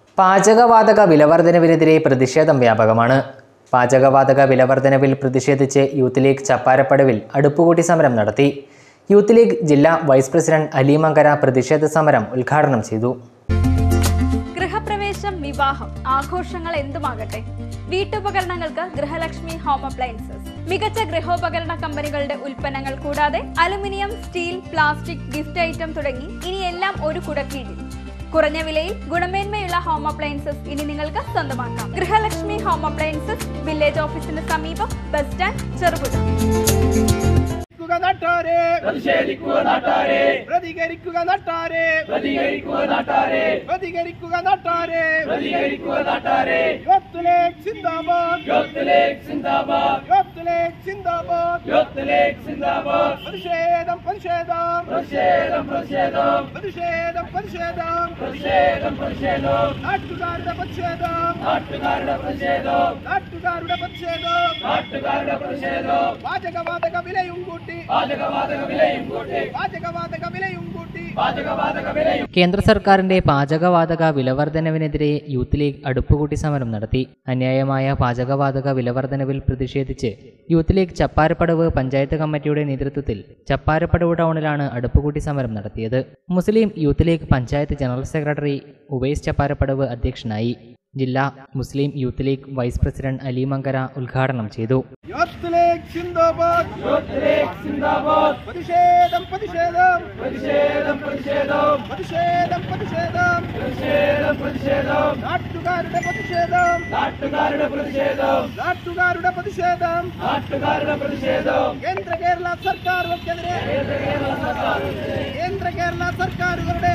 പാചകവാതക വിലവർധനവിനെതിരെ പ്രതിഷേധം വ്യാപകമാണ് പാചകവാതക വിലവർധനവിൽ പ്രതിഷേധിച്ച് യൂത്ത് ലീഗ് ചപ്പാരപ്പടവിൽ അടുപ്പുകൂട്ടി സമരം നടത്തി യൂത്ത് ലീഗ് ജില്ലാ വൈസ് പ്രസിഡന്റ് അലീമങ്കര പ്രതിഷേധ സമരം ഉദ്ഘാടനം ചെയ്തു ഗൃഹപ്രവേശം വിവാഹം ആഘോഷങ്ങൾ എന്തുമാകട്ടെ വീട്ടുപകരണങ്ങൾക്ക് ഗൃഹലക്ഷ്മി ഹോം അപ്ലയൻസസ് മികച്ച ഗൃഹോപകരണ കമ്പനികളുടെ ഉൽപ്പന്നങ്ങൾ കൂടാതെ aluminium steel plastic gift item തുടങ്ങി ഇനി എല്ലാം ഒരു കുടക്കീഴിൽ കുറഞ്ഞ വിലയിൽ ഗുണമേന്മയുള്ള ഹോം അപ്ലയൻസസ് ഇനി നിങ്ങൾക്ക് സ്വന്തമാക്കാം ഗൃഹലക്ഷ്മി ഹോം അപ്ലയൻസസ് വില്ലേജ് ഓഫീസിന് സമീപം ബസ് സ്റ്റാൻഡ് ചെറുപുഴ പ്രതികരിക്കുക നാട്ടാരെ പ്രതിഷേധിക്കുക നാട്ടാരെ പ്രതികരിക്കുക നാട്ടാരെ പ്രതികരിക്കുക നാട്ടാരെ പ്രതികരിക്കുക നാട്ടാരെ പ്രതികരിക്കുക നാട്ടാരെ യൂത്ത് ലീഗ് സിന്ദാബാദ് യൂത്ത് ലീഗ് സിന്ദാബാദ് യൂത്ത് ലീഗ് സിന്ദാബാദ് യൂത്ത് ലീഗ് സിന്ദാബാദ് പ്രതിഷേധം പ്രതിഷേധം പ്രതിഷേധം പ്രതിഷേധം പ്രതിഷേധം പ്രതിഷേധം പ്രതിഷേധം പ്രതിഷേധം നാട്ടുകാരുടെ പ്രതിഷേധം നാട്ടുകാരുടെ പ്രതിഷേധം നാട്ടുകാരുടെ പ്രതിഷേധം നാട്ടുകാരുടെ പ്രതിഷേധം പാചകവാതക വിലയും കൂട്ടി പാചകവാതക വിലയും കൂട്ടി പാചകവാതക വിലയും കൂട്ടി പാചകവാതക വിലയും കേന്ദ്ര സർക്കാരിന്റെ പാചകവാതക വിലവർധനവിനെതിരെ യൂത്ത് ലീഗ് അടുപ്പുകൂട്ടി സമരം നടത്തി അന്യായമായ പാചകവാതക വിലവർധനവിൽ പ്രതിഷേധിച്ച് യൂത്ത് ലീഗ് ചപ്പാരപ്പടവ് പഞ്ചായത്ത് കമ്മിറ്റിയുടെ നേതൃത്വത്തിൽ ചപ്പാരപ്പടവ് ടൗണിലാണ് അടുപ്പുകൂട്ടി സമരം നടത്തിയത് Muslim youth league panchayat general secretary Uvais Chapparappadavu അധ്യക്ഷനായി ജില്ലാ Muslim youth league vice president Aleemankara ഉദ്ഘാടനം ചെയ്തു യൂത്ത് ലീഗ് സിന്ദാബാദ് യൂത്ത് ലീഗ് സിന്ദാബാദ് പ്രതിഷേധം പ്രതിഷേധം പ്രതിഷേധം പ്രതിഷേധം പ്രതിഷേധം പ്രതിഷേധം പ്രതിഷേധം പ്രതിഷേധം നാട്ടുകാരുടെ പ്രതിഷേധം നാട്ടുകാരുടെ പ്രതിഷേധം നാട്ടുകാരുടെ പ്രതിഷേധം നാട്ടുകാരുടെ പ്രതിഷേധം കേന്ദ്ര കേരള സർക്കാരുകൾക്കെതിരെ കേന്ദ്ര കേരള സർക്കാരുകളുടെ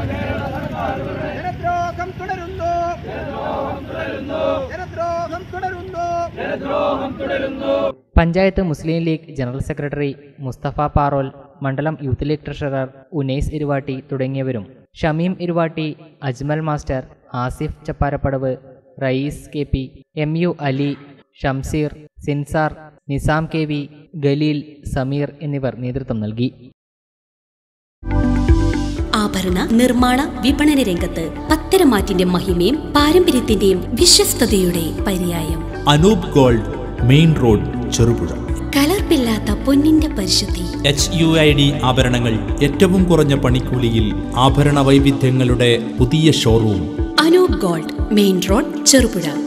ജനദ്രോഹം തുടരുന്നു ജനദ്രോഹം തുടരുന്നു panchayat Muslim league general secretary Mustafa Parol മണ്ഡലം youth league treasurer Unais Iruvatti തുടങ്ങിയവരും Shameem Iruvatti Ajmal master Asif Chapparappadavu Rayees K P M U Ali Shamseer Sinsar Nizam K V Galeel Sameer എന്നിവർ നേതൃത്വം നൽകി ആഭരണ നിർമ്മാണ വിപണന രംഗത്ത് പത്തരമാറ്റിന്റെ മഹിമയും പാരമ്പര്യത്തിന്റെയും വിശ്വസ്തയുടെ പര്യായം Anoop gold main road Cherupuzha കലർപ്പില്ലാത്ത പൊന്നിന്റെ പരിശുദ്ധി എച്ച് യു ഐ ഡി ആഭരണങ്ങൾ ഏറ്റവും കുറഞ്ഞ പണിക്കൂലിയിൽ ആഭരണ വൈവിധ്യങ്ങളുടെ പുതിയ showroom Anoop gold main road Cherupuzha